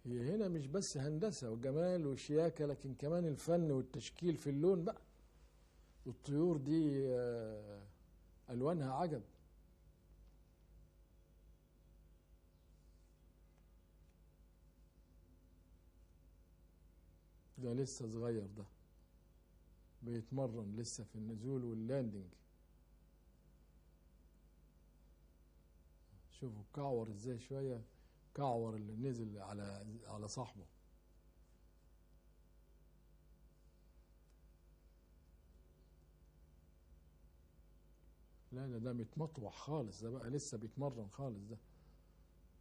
هي هنا مش بس هندسة وجمال وشياكة لكن كمان الفن والتشكيل في اللون بقى الطيور دي آه، ألوانها عجب ده لسه صغير ده بيتمرن لسه في النزول واللاندنج شوفوا كعور ازاي شوية كعور اللي نزل على على صاحبه لا ده ده متمطوح خالص ده بقى لسه بيتمرن خالص ده